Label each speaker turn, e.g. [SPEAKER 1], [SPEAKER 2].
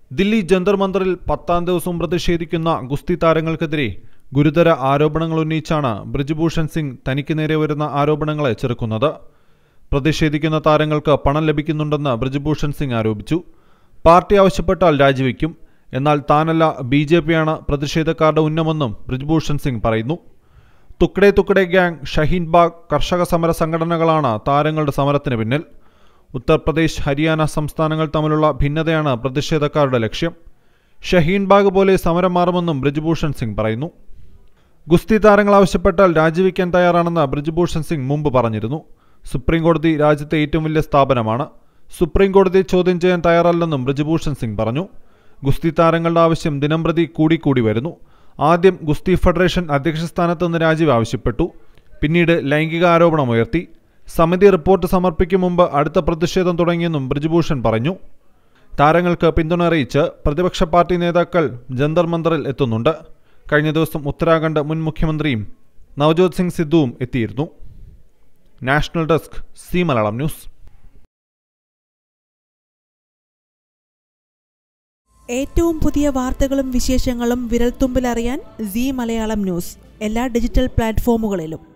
[SPEAKER 1] ദില്ലി ജന്തർ മന്ദറിൽ പത്താം ദിവസവും പ്രതിഷേധിക്കുന്ന ഗുസ്തി താരങ്ങൾക്കെതിരെ ഗുരുതര ആരോപണങ്ങൾ ഉന്നയിച്ചാണ് ബ്രിജ്ഭൂഷൺ സിംഗ് തനിക്ക് നേരെ വരുന്ന ആരോപണങ്ങളെ ചെറുക്കുന്നത് പ്രതിഷേധിക്കുന്ന താരങ്ങൾക്ക് പണം ലഭിക്കുന്നുണ്ടെന്ന് ബ്രിജ്ഭൂഷൺ സിംഗ് ആരോപിച്ചു പാർട്ടി ആവശ്യപ്പെട്ടാൽ രാജിവെക്കും എന്നാൽ താനല്ല ബി ജെ പിയാണ് പ്രതിഷേധക്കാരുടെ ഉന്നമെന്നും ബ്രിജ്ഭൂഷൺ സിംഗ് പറയുന്നു തുക്കടെ തുക്കടെ ഗ്യാങ് ഷഹീൻ ബാഗ് കർഷക സമര സംഘടനകളാണ് താരങ്ങളുടെ സമരത്തിന് പിന്നിൽ ഉത്തർപ്രദേശ് ഹരിയാന സംസ്ഥാനങ്ങൾ തമ്മിലുള്ള ഭിന്നതയാണ് പ്രതിഷേധക്കാരുടെ ലക്ഷ്യം ഷഹീൻ ബാഗ് പോലെ സമരം മാറുമെന്നും ബ്രിജ്ഭൂഷൺ സിംഗ് പറയുന്നു ഗുസ്തി താരങ്ങൾ ആവശ്യപ്പെട്ടാൽ രാജിവെക്കാൻ തയ്യാറാണെന്ന് ബ്രിജ്ഭൂഷൺ സിംഗ് മുമ്പ് പറഞ്ഞിരുന്നു സുപ്രീം കോടതി രാജ്യത്തെ ഏറ്റവും വലിയ സ്ഥാപനമാണ് സുപ്രീം കോടതി ചോദ്യം ചെയ്യാൻ തയ്യാറല്ലെന്നും ബ്രിജ്ഭൂഷൺ സിംഗ് പറഞ്ഞു ഗുസ്തി താരങ്ങളുടെ ആവശ്യം ദിനംപ്രതി കൂടിക്കൂടി വരുന്നു ആദ്യം ഗുസ്തി ഫെഡറേഷൻ അധ്യക്ഷ സ്ഥാനത്ത് നിന്ന് രാജിവ് ആവശ്യപ്പെട്ടു പിന്നീട് ലൈംഗിക ആരോപണം ഉയർത്തി സമിതി റിപ്പോർട്ട് സമർപ്പിക്കും മുമ്പ് അടുത്ത പ്രതിഷേധം തുടങ്ങിയെന്നും ബ്രിജ്ഭൂഷൺ പറഞ്ഞു താരങ്ങൾക്ക് പിന്തുണ അറിയിച്ച് പ്രതിപക്ഷ പാർട്ടി നേതാക്കൾ ജന്തർ മന്ദറിൽ എത്തുന്നുണ്ട് കഴിഞ്ഞ ദിവസം ഉത്തരാഖണ്ഡ് മുൻ മുഖ്യമന്ത്രിയും നവജോത് സിംഗ് സിദ്ധുവും എത്തിയിരുന്നു national desk Zee Malayalam news
[SPEAKER 2] ഏറ്റവും പുതിയ വാർത്തകളും വിശേഷങ്ങളും വിരൽത്തുമ്പിലറിയാൻ സി മലയാളം ന്യൂസ് എല്ലാ ഡിജിറ്റൽ പ്ലാറ്റ്ഫോമുകളിലും